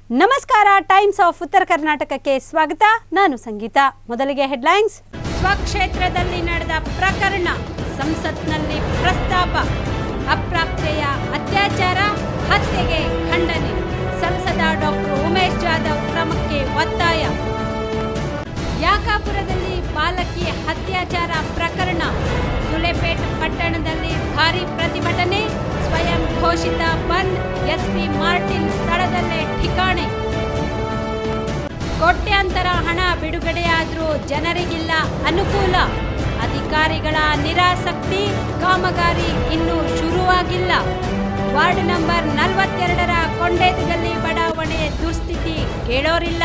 ನಮಸ್ಕಾರ times of ಉತ್ತರ ಕರ್ನಾಟಕಕ್ಕೆ ಸ್ವಾಗತ ನಾನು ಸಂಗೀತ ಮೊದಲಿಗೆ ಹೆಡ್ಲೈನ್ಸ್ ಸ್ವಕ್ಷೇತ್ರದಲ್ಲಿ ನಡೆದ ಪ್ರಕರಣ ಸಂಸತ್ನಲ್ಲಿ ಪ್ರಸ್ತಾಪ ಅಪ್ರಾಪ್ತೆಯ ಅತ್ಯಾಚಾರ ಹತ್ಯೆಗೆ ಖಂಡನೆ ಸಂಸದ ಡಾಕ್ಟರ್ ಉಮೇಶ್ ಜಾಧವ್ ಕ್ರಮಕ್ಕೆ ಒತ್ತಾಯ ಯಾಕಾಪುರದಲ್ಲಿ ಬಾಲಕಿ ಅತ್ಯಾಚಾರ ಪ್ರಕರಣ ಸುಲೆಪೇಟ್ ಪಟ್ಟಣದಲ್ಲಿ ಭಾರಿ ಪ್ರತಿಭಟನೆ ಸ್ವಯಂ ಘೋಷಿತ ಬಂದ್ ಎಸ್ಪಿ ಮಾರ್ಟಿನ್ ಸ್ಥಳದಲ್ಲೇ ಠಿಕಾಣೆ ಕೋಟ್ಯಾಂತರ ಹಣ ಬಿಡುಗಡೆಯಾದರೂ ಜನರಿಗಿಲ್ಲ ಅನುಕೂಲ ಅಧಿಕಾರಿಗಳ ನಿರಾಸಕ್ತಿ ಕಾಮಗಾರಿ ಇನ್ನೂ ಶುರುವಾಗಿಲ್ಲ ವಾರ್ಡ್ ನಂಬರ್ ನಲವತ್ತೆರಡರ ಕೊಂಡೇದಗಲ್ಲಿ ಬಡಾವಣೆ ದುಸ್ಥಿತಿ ಕೇಳೋರಿಲ್ಲ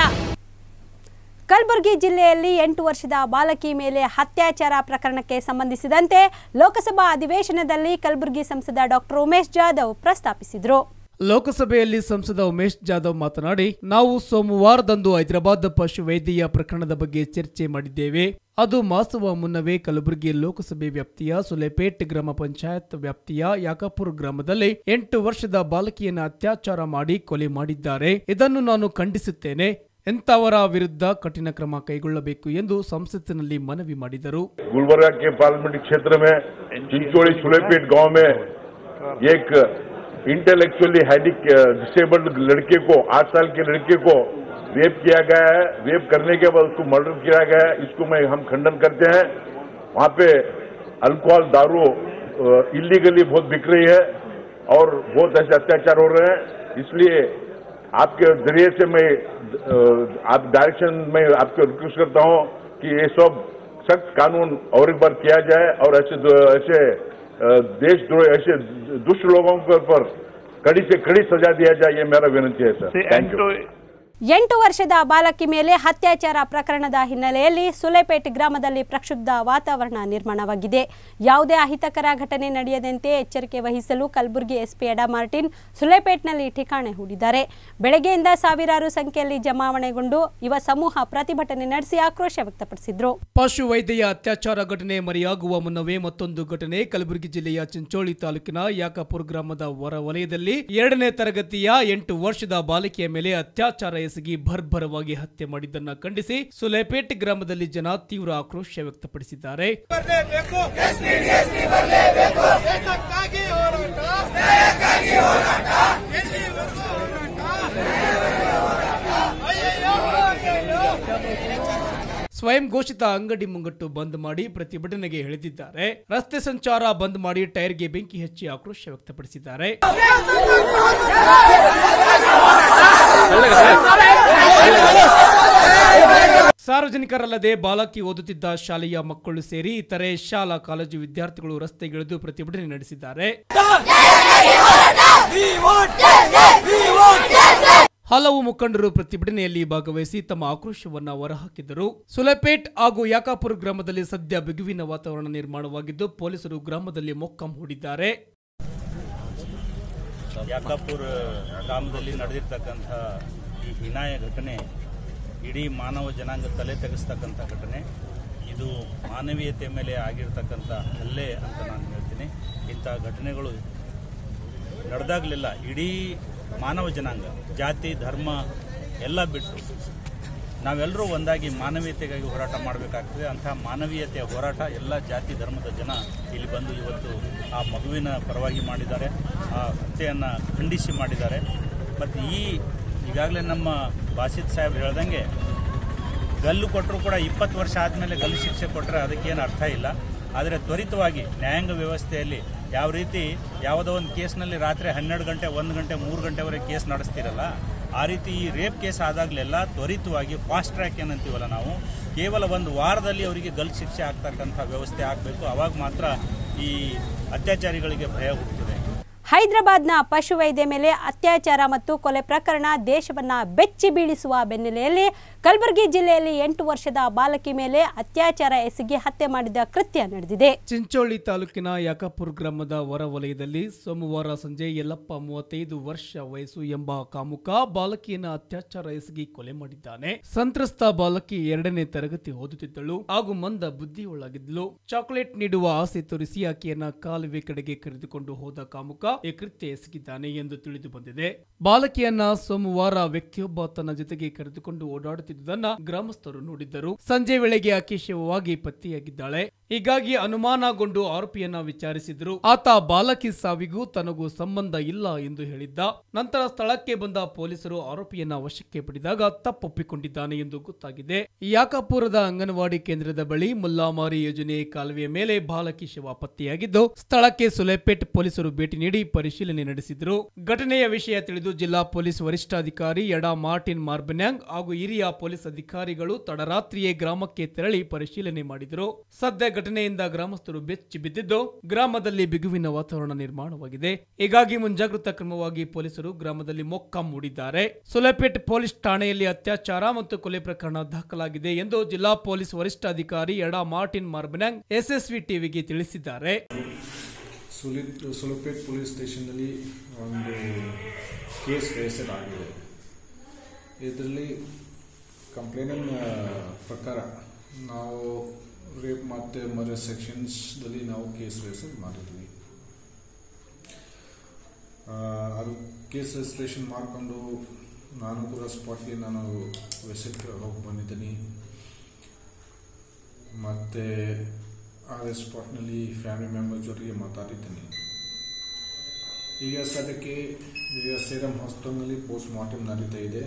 ಕಲಬುರಗಿ ಜಿಲ್ಲೆಯಲ್ಲಿ ಎಂಟು ವರ್ಷದ ಬಾಲಕಿ ಮೇಲೆ ಅತ್ಯಾಚಾರ ಪ್ರಕರಣಕ್ಕೆ ಸಂಬಂಧಿಸಿದಂತೆ ಲೋಕಸಭಾ ಅಧಿವೇಶನದಲ್ಲಿ ಕಲಬುರಗಿ ಸಂಸದ ಡಾಕ್ಟರ್ ಉಮೇಶ್ ಜಾಧವ್ ಪ್ರಸ್ತಾಪಿಸಿದರು ಲೋಕಸಭೆಯಲ್ಲಿ ಸಂಸದ ಉಮೇಶ್ ಜಾಧವ್ ಮಾತನಾಡಿ ನಾವು ಸೋಮವಾರದಂದು ಹೈದರಾಬಾದ್ ಪಶು ವೈದ್ಯೀಯ ಪ್ರಕರಣದ ಬಗ್ಗೆ ಚರ್ಚೆ ಮಾಡಿದ್ದೇವೆ ಅದು ಮಾಸುವ ಮುನ್ನವೇ ಕಲಬುರಗಿ ಲೋಕಸಭೆ ವ್ಯಾಪ್ತಿಯ ಸುಲೆಪೇಟ್ ಗ್ರಾಮ ಪಂಚಾಯತ್ ವ್ಯಾಪ್ತಿಯ ಯಾಕಾಪುರ್ ಗ್ರಾಮದಲ್ಲಿ ಎಂಟು ವರ್ಷದ ಬಾಲಕಿಯನ್ನು ಅತ್ಯಾಚಾರ ಮಾಡಿ ಕೊಲೆ ಮಾಡಿದ್ದಾರೆ ಇದನ್ನು ನಾನು ಖಂಡಿಸುತ್ತೇನೆ ಎಂತವರ ವಿರುದ್ಧ ಕಠಿಣ ಕ್ರಮ ಕೈಗೊಳ್ಳಬೇಕು ಎಂದು ಸಂಸತ್ತಿನಲ್ಲಿ ಮನವಿ ಮಾಡಿದರು गुलबर्गा के पार्लियामेंट क्षेत्र में चिंचोड़ी सुलेपेट गांव में एक इंटेलेक्चुअली हैंडिक डिसेबल्ड लड़के को आठ साल के लड़के को रेप किया गया है रेप करने के बाद उसको मर्डर किया गया है इसको मैं हम खंडन करते हैं वहां पे अल्कोहल दारू इलीगली बहुत बिक रही है और बहुत ऐसे अत्याचार हो रहे हैं इसलिए आपके जरिए से मैं अ, आप डायरेक्शन में आपको रिक्वेस्ट करता हूं कि ये सब सख्त कानून और एक बार किया जाए और ऐसे ऐसे अ, देशद्रोही ऐसे दुष्ट लोगों के ऊपर कड़ी से कड़ी सजा दिया जाए ये मेरा विनती है सर थैंक यू ಎಂಟು ವರ್ಷದ ಬಾಲಕಿ ಮೇಲೆ ಅತ್ಯಾಚಾರ ಪ್ರಕರಣದ ಹಿನ್ನೆಲೆಯಲ್ಲಿ ಸುಲೆಪೇಟ್ ಗ್ರಾಮದಲ್ಲಿ ಪ್ರಕ್ಷುಬ್ಧ ವಾತಾವರಣ ನಿರ್ಮಾಣವಾಗಿದೆ ಯಾವುದೇ ಅಹಿತಕರ ಘಟನೆ ನಡೆಯದಂತೆ ಎಚ್ಚರಿಕೆ ವಹಿಸಲು ಕಲಬುರಗಿ ಎಸ್ಪಿ ಎಡಾ ಮಾರ್ಟಿನ್ ಸುಲೆಪೇಟ್ನಲ್ಲಿ ಠಿಕಾಣೆ ಹೂಡಿದ್ದಾರೆ ಬೆಳಗ್ಗೆಯಿಂದ ಸಾವಿರಾರು ಸಂಖ್ಯೆಯಲ್ಲಿ ಜಮಾವಣೆಗೊಂಡು ಯುವ ಸಮೂಹ ಪ್ರತಿಭಟನೆ ನಡೆಸಿ ಆಕ್ರೋಶ ವ್ಯಕ್ತಪಡಿಸಿದ್ರು ಪಶು ವೈದ್ಯೆಯ ಅತ್ಯಾಚಾರ ಘಟನೆ ಮರೆಯಾಗುವ ಮುನ್ನವೇ ಮತ್ತೊಂದು ಘಟನೆ ಕಲಬುರಗಿ ಜಿಲ್ಲೆಯ ಚಿಂಚೋಳಿ ತಾಲೂಕಿನ ಯಾಕಾಪುರ ಗ್ರಾಮದ ಹೊರ ವಲಯದಲ್ಲಿ ಎರಡನೇ ತರಗತಿಯ ಎಂಟು ವರ್ಷದ ಬಾಲಿಕೆಯ ಮೇಲೆ ಅತ್ಯಾಚಾರ ಎಸಗಿ ಭರ್ಭರವಾಗಿ ಹತ್ಯೆ ಮಾಡಿದ್ದನ್ನ ಖಂಡಿಸಿ ಸುಲೇಪೇಟ್ ಗ್ರಾಮದಲ್ಲಿ ಜನ ತೀವ್ರ ಆಕ್ರೋಶ ವ್ಯಕ್ತಪಡಿಸಿದ್ದಾರೆ ಬರಲೇಬೇಕು ಬರಲೇಬೇಕು ದೇಶಕ್ಕಾಗಿ ಹೋರಾಟ ನ್ಯಾಯಕ್ಕಾಗಿ ಹೋರಾಟ ಎಲ್ಲಿವರೆಗೂ ಹೋರಾಟ ಅಯ್ಯಯ್ಯೋ ಅಯ್ಯಯ್ಯೋ ಸ್ವಯಂ ಘೋಷಿತ ಅಂಗಡಿ ಮುಂಗಟ್ಟು ಬಂದ್ ಮಾಡಿ ಪ್ರತಿಭಟನೆಗೆ ಇಳಿದಿದ್ದಾರೆ ರಸ್ತೆ ಸಂಚಾರ ಬಂದ್ ಮಾಡಿ ಟೈರ್ಗೆ ಬೆಂಕಿ ಹಚ್ಚಿ ಆಕ್ರೋಶ ವ್ಯಕ್ತಪಡಿಸಿದ್ದಾರೆ ಸಾರ್ವಜನಿಕರಲ್ಲದೆ ಬಾಲಕಿ ಓದುತ್ತಿದ್ದ ಶಾಲೆಯ ಮಕ್ಕಳು ಸೇರಿ ಇತರೆ ಶಾಲಾ ಕಾಲೇಜು ವಿದ್ಯಾರ್ಥಿಗಳು ರಸ್ತೆಗಿಳಿದು ಪ್ರತಿಭಟನೆ ನಡೆಸಿದ್ದಾರೆ ಹಲವು ಮುಖಂಡರು ಪ್ರತಿಭಟನೆಯಲ್ಲಿ ಭಾಗವಹಿಸಿ ತಮ್ಮ ಆಕ್ರೋಶವನ್ನ ಹೊರಹಾಕಿದರು ಸುಲೆಪೇಟ್ ಹಾಗೂ ಯಾಕಾಪುರ ಗ್ರಾಮದಲ್ಲಿ ಸದ್ಯ ಬಿಗುವಿನ ವಾತಾವರಣ ನಿರ್ಮಾಣವಾಗಿದ್ದು ಪೊಲೀಸರು ಗ್ರಾಮದಲ್ಲಿ ಮೊಕ್ಕಂ ಹೂಡಿದ್ದಾರೆ ಯಾಕಾಪುರ ಗ್ರಾಮದಲ್ಲಿ ನಡೆದಿರ್ತಕ್ಕಂಥ ಈ ಹೀನಾಯ ಘಟನೆ ಇಡೀ ಮಾನವ ಜನಾಂಗ ತಲೆ ತೆಗೆಸ್ತಕ್ಕಂಥ ಘಟನೆ ಇದು ಮಾನವೀಯತೆ ಮೇಲೆ ಆಗಿರ್ತಕ್ಕಂಥ ಹಲ್ಲೆ ಅಂತ ನಾನು ಹೇಳ್ತೀನಿ ಇಂಥ ಘಟನೆಗಳು ನಡೆದಾಗಲಿಲ್ಲ ಇಡೀ ಮಾನವ ಜನಾಂಗ ಜಾತಿ ಧರ್ಮ ಎಲ್ಲ ಬಿಟ್ಟು ನಾವೆಲ್ಲರೂ ಒಂದಾಗಿ ಮಾನವೀಯತೆಗಾಗಿ ಹೋರಾಟ ಮಾಡಬೇಕಾಗ್ತದೆ ಅಂಥ ಮಾನವೀಯತೆಯ ಹೋರಾಟ ಎಲ್ಲ ಜಾತಿ ಧರ್ಮದ ಜನ ಇಲ್ಲಿ ಬಂದು ಇವತ್ತು ಆ ಮಗುವಿನ ಪರವಾಗಿ ಮಾಡಿದ್ದಾರೆ ಆ ಹತ್ಯೆಯನ್ನು ಖಂಡಿಸಿ ಮಾಡಿದ್ದಾರೆ ಮತ್ತು ಈ ಈಗಾಗಲೇ ನಮ್ಮ ಬಾಸಿತ್ ಸಾಹೇಬ್ ಹೇಳ್ದಂಗೆ ಗಲ್ಲು ಕೊಟ್ಟರು ಕೂಡ ಇಪ್ಪತ್ತು ವರ್ಷ ಆದಮೇಲೆ ಗಲ್ಲು ಶಿಕ್ಷೆ ಕೊಟ್ಟರೆ ಅದಕ್ಕೇನು ಅರ್ಥ ಇಲ್ಲ ಆದರೆ ತ್ವರಿತವಾಗಿ ನ್ಯಾಯಾಂಗ ವ್ಯವಸ್ಥೆಯಲ್ಲಿ ಯಾವ ರೀತಿ ಯಾವುದೋ ಒಂದು ಕೇಸ್ನಲ್ಲಿ ರಾತ್ರಿ ಹನ್ನೆರಡು ಗಂಟೆ ಒಂದು ಗಂಟೆ ಮೂರು ಗಂಟೆವರೆಗೆ ಕೇಸ್ ನಡೆಸ್ತಿರಲ್ಲ ಆ ರೀತಿ ಈ ರೇಪ್ ಕೇಸ್ ಆದಾಗಲೆಲ್ಲ ತ್ವರಿತವಾಗಿ ಫಾಸ್ಟ್ ಟ್ರ್ಯಾಕ್ ಏನಂತೀವಲ್ಲ ನಾವು ಕೇವಲ ಒಂದು ವಾರದಲ್ಲಿ ಅವರಿಗೆ ಗಲ್ಲು ಶಿಕ್ಷೆ ಆಗ್ತಕ್ಕಂಥ ವ್ಯವಸ್ಥೆ ಆಗಬೇಕು ಅವಾಗ ಮಾತ್ರ ಈ ಅತ್ಯಾಚಾರಿಗಳಿಗೆ ಭಯ ಹುಟ್ಟುತ್ತದೆ ಹೈದರಾಬಾದ್ನ ಪಶುವೈದ್ಯ ಮೇಲೆ ಅತ್ಯಾಚಾರ ಮತ್ತು ಕೊಲೆ ಪ್ರಕರಣ ದೇಶವನ್ನ ಬೆಚ್ಚಿ ಬೀಳಿಸುವ ಬೆನ್ನಲೆಯಲ್ಲಿ ಕಲಬುರಗಿ ಜಿಲ್ಲೆಯಲ್ಲಿ ಎಂಟು ವರ್ಷದ ಬಾಲಕಿ ಮೇಲೆ ಅತ್ಯಾಚಾರ ಎಸಗಿ ಹತ್ಯೆ ಮಾಡಿದ ಕೃತ್ಯ ನಡೆದಿದೆ ಚಿಂಚೋಳಿ ತಾಲೂಕಿನ ಯಾಕಾಪುರ ಗ್ರಾಮದ ಹೊರ ವಲಯದಲ್ಲಿ ಸೋಮವಾರ ಸಂಜೆ ಯಲ್ಲಪ್ಪ ಮೂವತ್ತೈದು ವರ್ಷ ವಯಸ್ಸು ಎಂಬ ಕಾಮುಕ ಬಾಲಕಿಯನ್ನ ಅತ್ಯಾಚಾರ ಎಸಗಿ ಕೊಲೆ ಮಾಡಿದ್ದಾನೆ ಸಂತ್ರಸ್ತ ಬಾಲಕಿ ಎರಡನೇ ತರಗತಿ ಓದುತ್ತಿದ್ದಳು ಹಾಗೂ ಮಂದ ಬುದ್ಧಿಯೊಳಗಿದ್ಲು ಚಾಕೊಲೇಟ್ ನೀಡುವ ಆಸೆ ತೋರಿಸಿ ಆಕೆಯನ್ನ ಕಾಲುವೆ ಕಡೆಗೆ ಕರೆದುಕೊಂಡು ಹೋದ ಕಾಮುಕ ಈ ಕೃತ್ಯ ಎಸಗಿದ್ದಾನೆ ಎಂದು ತಿಳಿದು ಬಂದಿದೆ ಬಾಲಕಿಯನ್ನ ಸೋಮವಾರ ವ್ಯಕ್ತಿಯೊಬ್ಬ ತನ್ನ ಜೊತೆಗೆ ಕರೆದುಕೊಂಡು ಓಡಾಡುತ್ತಿದ್ದುದನ್ನ ಗ್ರಾಮಸ್ಥರು ನೋಡಿದ್ದರು ಸಂಜೆ ವೇಳೆಗೆ ಆಕೆ ಶವವಾಗಿ ಪತ್ತೆಯಾಗಿದ್ದಾಳೆ ಹೀಗಾಗಿ ಅನುಮಾನಗೊಂಡು ಆರೋಪಿಯನ್ನ ವಿಚಾರಿಸಿದ್ರು ಆತ ಬಾಲಕಿ ಸಾವಿಗೂ ತನಗೂ ಸಂಬಂಧ ಇಲ್ಲ ಎಂದು ಹೇಳಿದ್ದ ನಂತರ ಸ್ಥಳಕ್ಕೆ ಬಂದ ಪೊಲೀಸರು ಆರೋಪಿಯನ್ನ ವಶಕ್ಕೆ ಪಡೆದಾಗ ತಪ್ಪೊಪ್ಪಿಕೊಂಡಿದ್ದಾನೆ ಎಂದು ಗೊತ್ತಾಗಿದೆ ಯಾಕಾಪುರದ ಅಂಗನವಾಡಿ ಕೇಂದ್ರದ ಬಳಿ ಮುಲ್ಲಾಮಾರಿ ಯೋಜನೆ ಕಾಲುವೆಯ ಮೇಲೆ ಬಾಲಕಿ ಶವ ಪತ್ತೆಯಾಗಿದ್ದು ಸ್ಥಳಕ್ಕೆ ಸುಲೇಪೇಟ್ ಪೊಲೀಸರು ಭೇಟಿ ನೀಡಿ ಪರಿಶೀಲನೆ ನಡೆಸಿದ್ರು ಘಟನೆಯ ವಿಷಯ ತಿಳಿದು ಜಿಲ್ಲಾ ಪೊಲೀಸ್ ವರಿಷ್ಠಾಧಿಕಾರಿ ಯಡಾ ಮಾರ್ಟಿನ್ ಮಾರ್ಬನ್ಯಾಂಗ್ ಹಾಗೂ ಹಿರಿಯ ಪೊಲೀಸ್ ಅಧಿಕಾರಿಗಳು ತಡರಾತ್ರಿಯೇ ಗ್ರಾಮಕ್ಕೆ ತೆರಳಿ ಪರಿಶೀಲನೆ ಮಾಡಿದರು ಸದ್ಯ ಘಟನೆಯಿಂದ ಗ್ರಾಮಸ್ಥರು ಬೆಚ್ಚಿ ಬಿದ್ದಿದ್ದು ಗ್ರಾಮದಲ್ಲಿ ಬಿಗುವಿನ ವಾತಾವರಣ ನಿರ್ಮಾಣವಾಗಿದೆ ಹೀಗಾಗಿ ಮುಂಜಾಗ್ರತಾ ಕ್ರಮವಾಗಿ ಪೊಲೀಸರು ಗ್ರಾಮದಲ್ಲಿ ಮೊಕ್ಕಾಂ ಹೂಡಿದ್ದಾರೆ ಸುಲೇಪೇಟ್ ಪೊಲೀಸ್ ಠಾಣೆಯಲ್ಲಿ ಅತ್ಯಾಚಾರ ಮತ್ತು ಕೊಲೆ ಪ್ರಕರಣ ದಾಖಲಾಗಿದೆ ಎಂದು ಜಿಲ್ಲಾ ಪೊಲೀಸ್ ವರಿಷ್ಠಾಧಿಕಾರಿ ಯಡಾ ಮಾರ್ಟಿನ್ ಮಾರ್ಬನ್ಯಾಂಗ್ ಎಸ್ಎಸ್ವಿ ಟಿವಿಗೆ ತಿಳಿಸಿದ್ದಾರೆ ಸುಲಿ ಸುಲಪೇಟ್ ಪೊಲೀಸ್ ಸ್ಟೇಷನ್ನಲ್ಲಿ ಒಂದು ಕೇಸ್ ರಿಜಿಸ್ಟರ್ ಆಗಿದೆ ಇದರಲ್ಲಿ ಕಂಪ್ಲೇನಿನ ಪ್ರಕಾರ ನಾವು ರೇಪ್ ಮತ್ತು ಮರ ಸೆಕ್ಷನ್ಸ್ದಲ್ಲಿ ನಾವು ಕೇಸ್ ರಿಜಿಸ್ಟರ್ ಮಾಡಿದ್ವಿ ಆ, ಅದು ಕೇಸ್ ರಿಜಿಸ್ಟ್ರೇಷನ್ ಮಾಡಿಕೊಂಡು ನಾನು ಕೂಡ ಸ್ಪಾಟ್ಗೆ ನಾನು ವಿಸಿಟ್ ಹೋಗಿ ಬಂದಿದ್ದೀನಿ ಮತ್ತು ಆ ಸ್ಪಾಟ್ನಲ್ಲಿ ಫ್ಯಾಮಿಲಿ ಮೆಂಬರ್ ಜೊತೆಗೆ ಮಾತಾಡಿದ್ದೀನಿ ಈಗ ಸದ್ಯಕ್ಕೆ ಈಗ ಸೇರಂ ಹಾಸ್ಪಿಟಲ್ನಲ್ಲಿ ಪೋಸ್ಟ್ ಮಾರ್ಟಮ್ ನಡೀತಾ ಇದೆ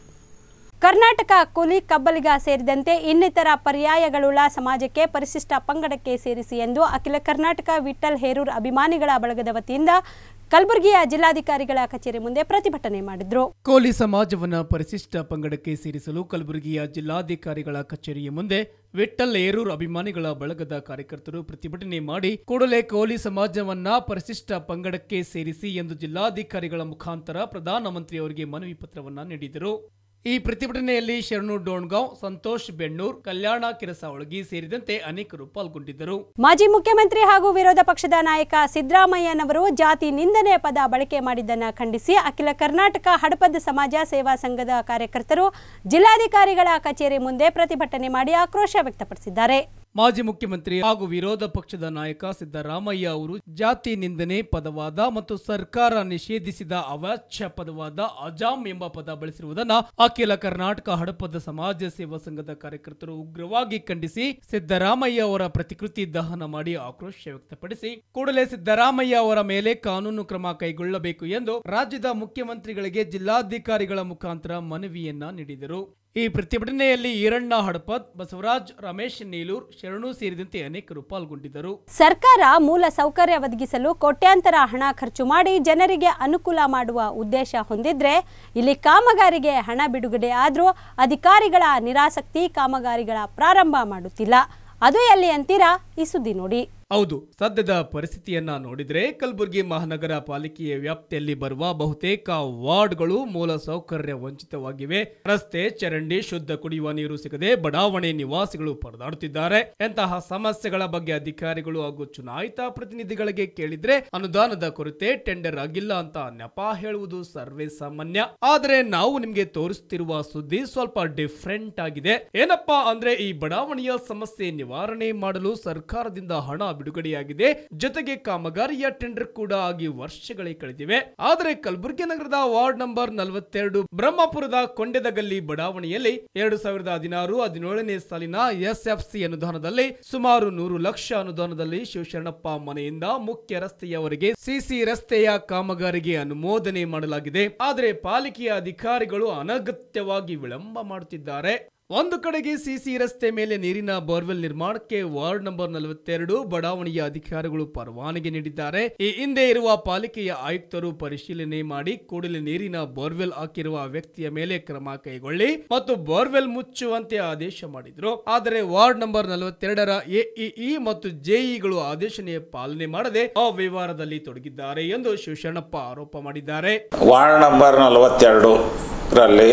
ಕರ್ನಾಟಕ ಕೂಲಿ ಕಬ್ಬಲಿಗ ಸೇರಿದಂತೆ ಇನ್ನಿತರ ಪರ್ಯಾಯಗಳುಳ್ಳ ಸಮಾಜಕ್ಕೆ ಪರಿಶಿಷ್ಟ ಪಂಗಡಕ್ಕೆ ಸೇರಿಸಿ ಎಂದು ಅಖಿಲ ಕರ್ನಾಟಕ ವಿಠಲ್ ಹೇರೂರ್ ಅಭಿಮಾನಿಗಳ ಬಳಗದ ವತಿಯಿಂದ ಕಲಬುರಗಿಯ ಜಿಲ್ಲಾಧಿಕಾರಿಗಳ ಕಚೇರಿ ಮುಂದೆ ಪ್ರತಿಭಟನೆ ಮಾಡಿದ್ರು ಕೋಲಿ ಸಮಾಜವನ್ನ ಪರಿಶಿಷ್ಟ ಪಂಗಡಕ್ಕೆ ಸೇರಿಸಲು ಕಲಬುರಗಿಯ ಜಿಲ್ಲಾಧಿಕಾರಿಗಳ ಕಚೇರಿಯ ಮುಂದೆ ವಿಠಲ್ ಏರೂರ್ ಅಭಿಮಾನಿಗಳ ಬಳಗದ ಕಾರ್ಯಕರ್ತರು ಪ್ರತಿಭಟನೆ ಮಾಡಿ ಕೂಡಲೇ ಕೋಲಿ ಸಮಾಜವನ್ನ ಪರಿಶಿಷ್ಟ ಪಂಗಡಕ್ಕೆ ಸೇರಿಸಿ ಎಂದು ಜಿಲ್ಲಾಧಿಕಾರಿಗಳ ಮುಖಾಂತರ ಪ್ರಧಾನಮಂತ್ರಿಯವರಿಗೆ ಮನವಿ ಪತ್ರವನ್ನ ನೀಡಿದರು ಈ ಪ್ರತಿಭಟನೆಯಲ್ಲಿ ಶರಣು ಡೋಣ್ಗಾಂವ್ ಸಂತೋಷ್ ಬೆಣ್ಣೂರ್ ಕಲ್ಯಾಣ ಕಿರಸಾವಳಗಿ ಸೇರಿದಂತೆ ಅನೇಕರು ಪಾಲ್ಗೊಂಡಿದ್ದರು ಮಾಜಿ ಮುಖ್ಯಮಂತ್ರಿ ಹಾಗೂ ವಿರೋಧ ಪಕ್ಷದ ನಾಯಕ ಸಿದ್ದರಾಮಯ್ಯನವರು ಜಾತಿ ನಿಂದನೆ ಪದ ಬಳಕೆ ಮಾಡಿದ್ದನ್ನು ಖಂಡಿಸಿ ಅಖಿಲ ಕರ್ನಾಟಕ ಹಡಪದ ಸಮಾಜ ಸೇವಾ ಸಂಘದ ಕಾರ್ಯಕರ್ತರು ಜಿಲ್ಲಾಧಿಕಾರಿಗಳ ಕಚೇರಿ ಮುಂದೆ ಪ್ರತಿಭಟನೆ ಮಾಡಿ ಆಕ್ರೋಶ ವ್ಯಕ್ತಪಡಿಸಿದ್ದಾರೆ ಮಾಜಿ ಮುಖ್ಯಮಂತ್ರಿ ಹಾಗೂ ವಿರೋಧ ಪಕ್ಷದ ನಾಯಕ ಸಿದ್ದರಾಮಯ್ಯ ಅವರು ಜಾತಿ ನಿಂದನೆ ಪದವಾದ ಮತ್ತು ಸರ್ಕಾರ ನಿಷೇಧಿಸಿದ ಅವಾಚ್ಯ ಪದವಾದ ಅಜಾಮ್ ಎಂಬ ಪದ ಬಳಸಿರುವುದನ್ನ ಅಖಿಲ ಕರ್ನಾಟಕ ಹಡಪದ ಸಮಾಜ ಸೇವಾ ಸಂಘದ ಕಾರ್ಯಕರ್ತರು ಉಗ್ರವಾಗಿ ಖಂಡಿಸಿ ಸಿದ್ದರಾಮಯ್ಯ ಅವರ ಪ್ರತಿಕೃತಿ ದಹನ ಮಾಡಿ ಆಕ್ರೋಶ ವ್ಯಕ್ತಪಡಿಸಿ ಕೂಡಲೇ ಸಿದ್ದರಾಮಯ್ಯ ಅವರ ಮೇಲೆ ಕಾನೂನು ಕ್ರಮ ಕೈಗೊಳ್ಳಬೇಕು ಎಂದು ರಾಜ್ಯದ ಮುಖ್ಯಮಂತ್ರಿಗಳಿಗೆ ಜಿಲ್ಲಾಧಿಕಾರಿಗಳ ಮುಖಾಂತರ ಮನವಿಯನ್ನ ನೀಡಿದರು ಈ ಪ್ರತಿಭಟನೆಯಲ್ಲಿ ಈರಣ್ಣ ಹಡಪದ್ ಬಸವರಾಜ್ ರಮೇಶ್ ನೀಲೂರ್ ಶರಣು ಸೇರಿದಂತೆ ಅನೇಕರು ಪಾಲ್ಗೊಂಡಿದ್ದರು ಸರ್ಕಾರ ಮೂಲ ಸೌಕರ್ಯ ಒದಗಿಸಲು ಕೋಟ್ಯಾಂತರ ಹಣ ಖರ್ಚು ಮಾಡಿ ಜನರಿಗೆ ಅನುಕೂಲ ಮಾಡುವ ಉದ್ದೇಶ ಹೊಂದಿದ್ರೆ ಇಲ್ಲಿ ಕಾಮಗಾರಿಗೆ ಹಣ ಬಿಡುಗಡೆ ಆದರೂ ಅಧಿಕಾರಿಗಳ ನಿರಾಸಕ್ತಿ ಕಾಮಗಾರಿಗಳ ಪ್ರಾರಂಭ ಮಾಡುತ್ತಿಲ್ಲ ಅದು ಎಲ್ಲಿ ಅಂತೀರಾ ಈ ಸುದ್ದಿ ನೋಡಿ ಹೌದು ಸದ್ಯದ ಪರಿಸ್ಥಿತಿಯನ್ನ ನೋಡಿದ್ರೆ ಕಲಬುರಗಿ ಮಹಾನಗರ ಪಾಲಿಕೆಯ ವ್ಯಾಪ್ತಿಯಲ್ಲಿ ಬರುವ ಬಹುತೇಕ ವಾರ್ಡ್ಗಳು ಮೂಲ ಸೌಕರ್ಯ ವಂಚಿತವಾಗಿವೆ ರಸ್ತೆ ಚರಂಡಿ ಶುದ್ಧ ಕುಡಿಯುವ ನೀರು ಸಿಗದೆ ಬಡಾವಣೆ ನಿವಾಸಿಗಳು ಪರದಾಡುತ್ತಿದ್ದಾರೆ ಎಂತಹ ಸಮಸ್ಯೆಗಳ ಬಗ್ಗೆ ಅಧಿಕಾರಿಗಳು ಹಾಗೂ ಚುನಾಯಿತ ಪ್ರತಿನಿಧಿಗಳಿಗೆ ಕೇಳಿದ್ರೆ ಅನುದಾನದ ಕೊರತೆ ಟೆಂಡರ್ ಆಗಿಲ್ಲ ಅಂತ ನೆಪ ಹೇಳುವುದು ಸರ್ವೇ ಸಾಮಾನ್ಯ ಆದರೆ ನಾವು ನಿಮ್ಗೆ ತೋರಿಸ್ತಿರುವ ಸುದ್ದಿ ಸ್ವಲ್ಪ ಡಿಫ್ರೆಂಟ್ ಆಗಿದೆ ಏನಪ್ಪಾ ಅಂದ್ರೆ ಈ ಬಡಾವಣೆಯ ಸಮಸ್ಯೆ ನಿವಾರಣೆ ಮಾಡಲು ಸರ್ಕಾರದಿಂದ ಹಣ ಬಿಡುಗಡೆಯಾಗಿದೆ ಜೊತೆಗೆ ಕಾಮಗಾರಿಯ ಟೆಂಡರ್ ಕೂಡ ಆಗಿ ವರ್ಷಗಳೇ ಕಳೆದಿವೆ ಆದರೆ ಕಲಬುರಗಿ ನಗರದ ವಾರ್ಡ್ ನಂಬರ್ ನಲವತ್ತೆರಡು ಬ್ರಹ್ಮಪುರದ ಕೊಂಡೆದಗಲ್ಲಿ ಬಡಾವಣೆಯಲ್ಲಿ ಎರಡು ಸಾವಿರದ ಹದಿನಾರು ಹದಿನೇಳನೇ ಸಾಲಿನ ಎಸ್ಎಫ್ಸಿ ಅನುದಾನದಲ್ಲಿ ಸುಮಾರು ನೂರು ಲಕ್ಷ ಅನುದಾನದಲ್ಲಿ ಶಿವಶರಣಪ್ಪ ಮನೆಯಿಂದ ಮುಖ್ಯ ರಸ್ತೆಯವರೆಗೆ ಸಿಸಿ ರಸ್ತೆಯ ಕಾಮಗಾರಿಗೆ ಅನುಮೋದನೆ ಮಾಡಲಾಗಿದೆ ಆದರೆ ಪಾಲಿಕೆಯ ಅಧಿಕಾರಿಗಳು ಅನಗತ್ಯವಾಗಿ ವಿಳಂಬ ಮಾಡುತ್ತಿದ್ದಾರೆ ಒಂದು ಕಡೆಗೆ ಸಿಸಿ ರಸ್ತೆ ಮೇಲೆ ನೀರಿನ ಬೋರ್ವೆಲ್ ನಿರ್ಮಾಣಕ್ಕೆ ವಾರ್ಡ್ ನಂಬರ್ ನಲವತ್ತೆರಡು ಬಡಾವಣೆಯ ಅಧಿಕಾರಿಗಳು ಪರವಾನಗಿ ನೀಡಿದ್ದಾರೆ ಈ ಹಿಂದೆ ಇರುವ ಪಾಲಿಕೆಯ ಆಯುಕ್ತರು ಪರಿಶೀಲನೆ ಮಾಡಿ ಕೂಡಲೇ ನೀರಿನ ಬೋರ್ವೆಲ್ ಹಾಕಿರುವ ವ್ಯಕ್ತಿಯ ಮೇಲೆ ಕ್ರಮ ಕೈಗೊಳ್ಳಿ ಮತ್ತು ಬೋರ್ವೆಲ್ ಮುಚ್ಚುವಂತೆ ಆದೇಶ ಮಾಡಿದ್ರು ಆದರೆ ವಾರ್ಡ್ ನಂಬರ್ ನಲವತ್ತೆರಡರ ಎಇಇ ಮತ್ತು ಜೆಇಗಳು ಆದೇಶನೇ ಪಾಲನೆ ಮಾಡದೆ ಅವ್ಯವಹಾರದಲ್ಲಿ ತೊಡಗಿದ್ದಾರೆ ಎಂದು ಶಿವಶರಣಪ್ಪ ಆರೋಪ ಮಾಡಿದ್ದಾರೆ ವಾರ್ಡ್ ನಂಬರ್ ನಲವತ್ತೆರಡು ರಲ್ಲಿ